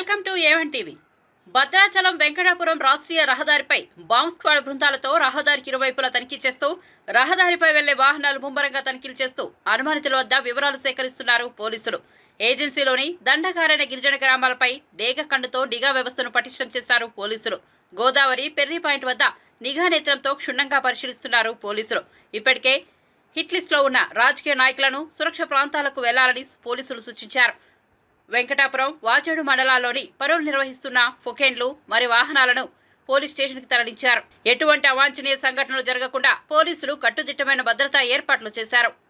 welcome to A one TV Bhadrachalam Venkatapuram రాష్ట్రీయ రహదారిపై bomb squad బృందాలతో రహదారికి ఇరువైపులా తనిఖీ చేస్తూ రహదారిపై వెళ్లే వాహనాలు ముమ్మరంగా తనిఖీలు చేస్తూ అనుమానితుల వద్ద వివరాలు సేకరిస్తున్నారు పోలీసులు ఏజెన్సీలోని దండకారైన గిరిజన గ్రామాలపై డేగ కన్నుతో నిఘా వ్యవస్థను పటిష్టం చేశారు పోలీసులు గోదావరి పెర్రీ పాయింట్ వద్ద నిఘా నేత్రంతో క్షుణ్ణంగా పరిశీలిస్తున్నారు పోలీసులు ఇప్పటికే హిట్ లిస్టులో ఉన్న రాజకీయ నాయకులను సురక్ష ప్రాంతాలకు వెళ్లాలని పోలీసులు సూచించారు వెంకటాపురం వాచేడు మండలాల్లోని పనులు నిర్వహిస్తున్న ఫొకేన్లు మరి వాహనాలను పోలీస్ స్టేషన్కి తరలించారు ఎటువంటి అవాంఛనీయ సంఘటనలు జరగకుండా పోలీసులు కట్టుదిట్టమైన భద్రతా ఏర్పాట్లు చేశారు